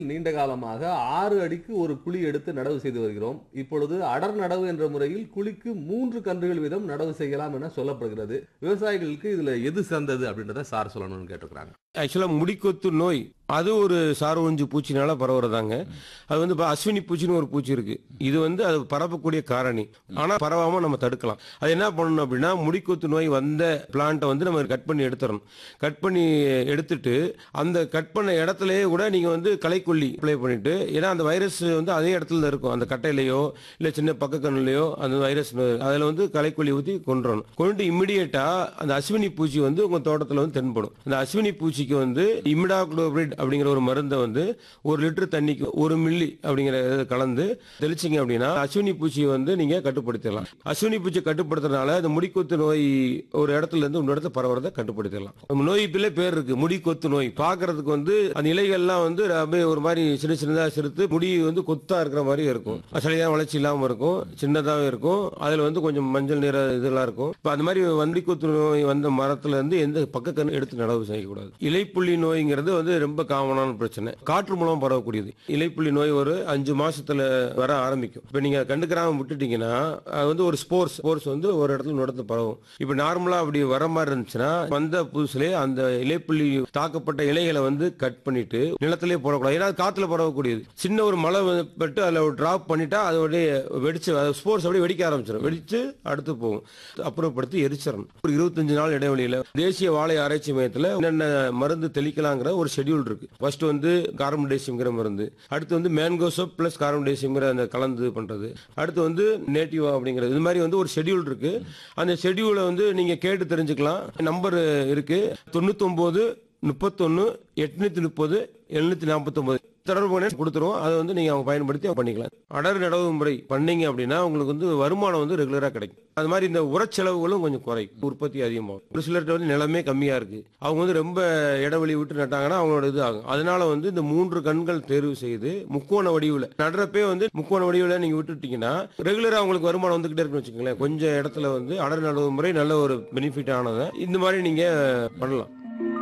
நீண்ட காலமாக ஆறு அடிக்கு ஒரு குழி எடுத்து நடவு செய்து வருகிறோம் இப்பொழுது அடர் நடவு என்ற முறையில் குழிக்கு மூன்று கன்றுகள் வீதம் நடவு செய்யலாம் என சொல்லப்படுகிறது விவசாயிகளுக்கு இதுல எது சிறந்தது அப்படின்றத சார் சொல்லணும்னு கேட்டிருக்கிறாங்க ஆக்சுவலாக முடிக்கொத்து நோய் அது ஒரு சார்வஞ்சி பூச்சினால பரவுறதாங்க அது வந்து இப்ப அஸ்வினி பூச்சின்னு ஒரு பூச்சி இருக்கு இது வந்து அது பரப்பக்கூடிய காரணி ஆனா பரவாம நம்ம தடுக்கலாம் அது என்ன பண்ணணும் அப்படின்னா முடிக்கொத்து நோய் வந்த பிளான்ட்டை வந்து நம்ம கட் பண்ணி எடுத்துடணும் கட் பண்ணி எடுத்துட்டு அந்த கட் பண்ண இடத்துலயே கூட நீங்க வந்து களைக்கொல்லி அப்ளை பண்ணிட்டு ஏன்னா அந்த வைரஸ் வந்து அதே இடத்துல தான் இருக்கும் அந்த கட்டையிலையோ இல்ல சின்ன பக்கக்கண்ணுலையோ அந்த வைரஸ் அதுல வந்து களைக்கொல்லி ஊற்றி கொண்டுறணும் கொண்டு இமிடியேட்டா அந்த அஸ்வினி பூச்சி வந்து உங்க தோட்டத்துல வந்து தென்படும் அந்த அஸ்வினி பூச்சிக்கு வந்து இமிடாக்ளோபிரிட் அப்படிங்கிற ஒரு மருந்தை வந்து ஒரு லிட்டர் தண்ணிக்கு ஒரு மில்லி அப்படிங்கிற இதை கலந்து தெளிச்சிங்க அப்படின்னா அஸ்வினி பூச்சியை வந்து நீங்க கட்டுப்படுத்திடலாம் அஸ்வினி பூச்சியை கட்டுப்படுத்துறதுனால இந்த முடிக்கொத்து நோய் ஒரு இடத்துல இருந்து இன்னொரு இடத்துல பரவுறதை கட்டுப்படுத்திடலாம் நம்ம நோய்க்குள்ளே பேர் இருக்கு முடிக்கொத்து நோய் பார்க்கிறதுக்கு வந்து அந்த இலைகள்லாம் வந்து அப்படியே ஒரு மாதிரி சின்ன சின்னதா சிறுத்து முடி வந்து கொத்தா இருக்கிற மாதிரி இருக்கும் சரியான வளர்ச்சி இல்லாம இருக்கும் சின்னதாவே இருக்கும் அதுல வந்து கொஞ்சம் மஞ்சள் நிற இதெல்லாம் இருக்கும் இப்ப அந்த மாதிரி வண்டிக்கொத்து நோய் வந்த மரத்துல இருந்து எந்த பக்கக்கன்று எடுத்து நடவு செய்யக்கூடாது இலைப்புள்ளி நோய்ங்கிறது வந்து ரொம்ப காமனான பிரச்சனை காற்று மூலம் பரவக்கூடியது இலைப்புள்ளி நோய் ஒரு அஞ்சு மாசத்துல வர ஆரம்பிக்கும் இப்ப நீங்க கண்டுக்கிறாம விட்டுட்டீங்கன்னா அது வந்து ஒரு ஸ்போர்ட்ஸ் ஸ்போர்ட்ஸ் வந்து ஒரு இடத்துல இன்னொரு இடத்துல பரவும் இப்ப நார்மலா அப்படி வர மாதிரி இருந்துச்சுன்னா வந்த புதுசுலேயே அந்த இலைப்புள்ளி தாக்கப்பட்ட இலைகளை வந்து கட் பண்ணிட்டு நிலத்திலே போடக்கூடாது ஏன்னா அது காத்துல பரவக்கூடியது சின்ன ஒரு மழை வந்து பட்டு அதுல ஒரு டிராப் பண்ணிட்டா அதோடைய வெடிச்சு ஸ்போர்ட்ஸ் அப்படியே வெடிக்க ஆரம்பிச்சிடும் வெடிச்சு அடுத்து போகும் அப்புறப்படுத்தி எரிச்சிடணும் ஒரு இருபத்தஞ்சு நாள் இடைவெளியில தேசிய வாழை ஆராய்ச்சி மையத்துல என்னென்ன மருந்து தெளிக்கலாங்கிற ஒரு ஷெட்யூல் இருக்கு ஃபர்ஸ்ட் வந்து கார்பன்டேசியம்ங்கிற மருந்து அடுத்து வந்து மேன்கோசோப் பிளஸ் கார்பன்டேசியம்ங்கிற அந்த கலந்து பண்றது அடுத்து வந்து நேட்டிவா அப்படிங்கிறது இது மாதிரி வந்து ஒரு ஷெட்யூல் இருக்கு அந்த ஷெட்யூலை வந்து நீங்க கேட்டு தெரிஞ்சுக்கலாம் நம்பர் இருக்கு தொண்ணூத்தொன்பது முப்பத்தொன்னு எட்நூத்தி முப்பது எழுநூத்தி நாற்பத்தொன்பது தொடர்பு பண்ணி கொடுத்துருவோம் அதை வந்து நீங்க அவங்க பயன்படுத்தி அவங்க பண்ணிக்கலாம் அடர் நடவு முறை பண்ணீங்க அப்படின்னா உங்களுக்கு வந்து வருமானம் வந்து ரெகுலரா கிடைக்கும் அது மாதிரி இந்த உரச்செலவுகளும் கொஞ்சம் குறையும் உற்பத்தி அதிகமாகும் ஒரு சிலர்கிட்ட வந்து நிலமே கம்மியா இருக்கு அவங்க வந்து ரொம்ப இடைவெளி விட்டு நட்டாங்கன்னா அவங்களோட இது ஆகும் அதனால வந்து இந்த மூன்று கண்கள் தேர்வு செய்து முக்கோண வடிவில் நடுறப்பே வந்து முக்கோண வடிவில் நீங்க விட்டுட்டீங்கன்னா ரெகுலரா அவங்களுக்கு வருமானம் வந்துகிட்டே இருக்குன்னு வச்சுக்கோங்களேன் கொஞ்சம் இடத்துல வந்து அடர் நடவு முறை நல்ல ஒரு பெனிஃபிட் ஆனதை இந்த மாதிரி நீங்க பண்ணலாம்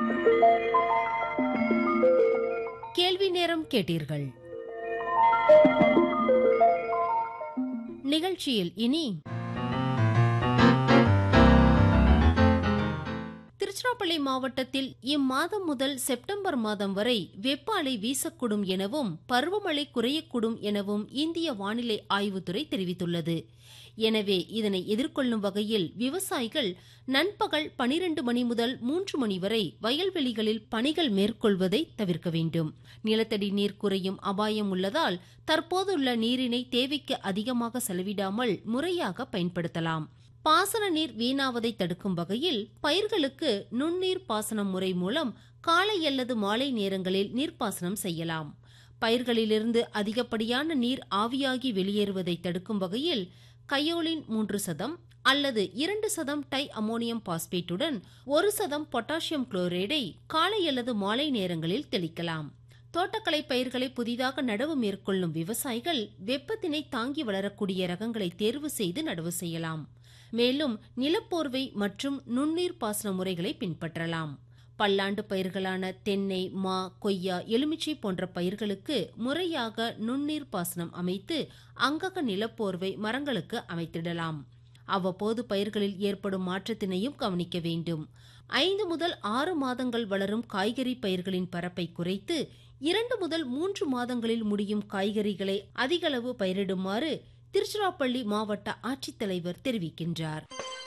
கேள்வி நேரம் கேட்டீர்கள் நிகழ்ச்சியில் இனி திருச்சிராப்பள்ளி மாவட்டத்தில் இம்மாதம் முதல் செப்டம்பர் மாதம் வரை வெப்ப அலை வீசக்கூடும் எனவும் பருவமழை குறையக்கூடும் எனவும் இந்திய வானிலை ஆய்வுத்துறை தெரிவித்துள்ளது எனவே இதனை எதிர்கொள்ளும் வகையில் விவசாயிகள் நண்பகல் பனிரெண்டு மணி முதல் மூன்று மணி வரை வயல்வெளிகளில் பணிகள் மேற்கொள்வதை தவிர்க்க வேண்டும் நிலத்தடி நீர் குறையும் அபாயம் உள்ளதால் தற்போதுள்ள நீரினை தேவைக்கு அதிகமாக செலவிடாமல் முறையாக பயன்படுத்தலாம் பாசன நீர் வீணாவதை தடுக்கும் வகையில் பயிர்களுக்கு நுண்ணீர் பாசனம் முறை மூலம் காலை அல்லது மாலை நேரங்களில் நீர்ப்பாசனம் செய்யலாம் பயிர்களிலிருந்து அதிகப்படியான நீர் ஆவியாகி வெளியேறுவதை தடுக்கும் வகையில் கயோலின் மூன்று சதம் அல்லது இரண்டு சதம் டை அமோனியம் பாஸ்பேட்டுடன் ஒரு சதம் பொட்டாசியம் குளோரைடை காலை அல்லது மாலை நேரங்களில் தெளிக்கலாம் தோட்டக்கலை பயிர்களை புதிதாக நடவு மேற்கொள்ளும் விவசாயிகள் வெப்பத்தினை தாங்கி வளரக்கூடிய ரகங்களை தேர்வு செய்து நடவு செய்யலாம் மேலும் நிலப்போர்வை மற்றும் நுண்ணீர் பாசன முறைகளை பின்பற்றலாம் பல்லாண்டு பயிர்களான தென்னை மா கொய்யா எலுமிச்சை போன்ற பயிர்களுக்கு முறையாக நுண்ணீர் பாசனம் அமைத்து அங்கக நிலப்போர்வை மரங்களுக்கு அமைத்திடலாம் அவ்வப்போது பயிர்களில் ஏற்படும் மாற்றத்தினையும் கவனிக்க வேண்டும் ஐந்து முதல் ஆறு மாதங்கள் வளரும் காய்கறி பயிர்களின் பரப்பை குறைத்து இரண்டு முதல் மூன்று மாதங்களில் முடியும் காய்கறிகளை அதிகளவு பயிரிடுமாறு திருச்சிராப்பள்ளி மாவட்ட ஆட்சித்தலைவர் தெரிவிக்கின்றார்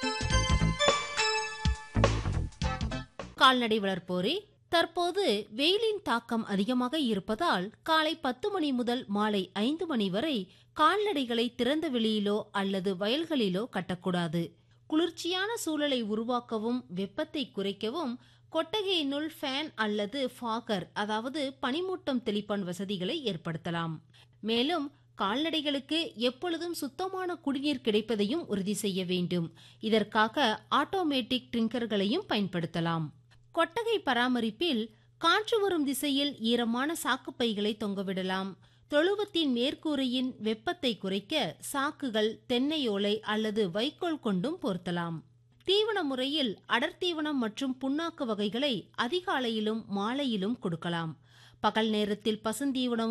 கால்நடை வளர்ப்போரே தற்போது வெயிலின் தாக்கம் அதிகமாக இருப்பதால் காலை பத்து மணி முதல் மாலை ஐந்து மணி வரை கால்நடைகளை திறந்த வெளியிலோ அல்லது வயல்களிலோ கட்டக்கூடாது குளிர்ச்சியான சூழலை உருவாக்கவும் வெப்பத்தை குறைக்கவும் கொட்டகையினுள் ஃபேன் அல்லது ஃபாகர் அதாவது பனிமூட்டம் தெளிப்பான் வசதிகளை ஏற்படுத்தலாம் மேலும் கால்நடைகளுக்கு எப்பொழுதும் சுத்தமான குடிநீர் கிடைப்பதையும் உறுதி செய்ய வேண்டும் இதற்காக ஆட்டோமேட்டிக் ட்ரிங்கர்களையும் பயன்படுத்தலாம் கொட்டகை பராமரிப்பில் காற்று வரும் திசையில் ஈரமான சாக்குப்பைகளை தொங்கவிடலாம் தொழுவத்தின் மேற்கூரையின் வெப்பத்தை குறைக்க சாக்குகள் தென்னையோலை அல்லது வைக்கோல் கொண்டும் பொருத்தலாம் தீவன முறையில் அடர்த்தீவனம் மற்றும் புண்ணாக்கு வகைகளை அதிகாலையிலும் மாலையிலும் கொடுக்கலாம் பகல் நேரத்தில் பசுந்தீவனம்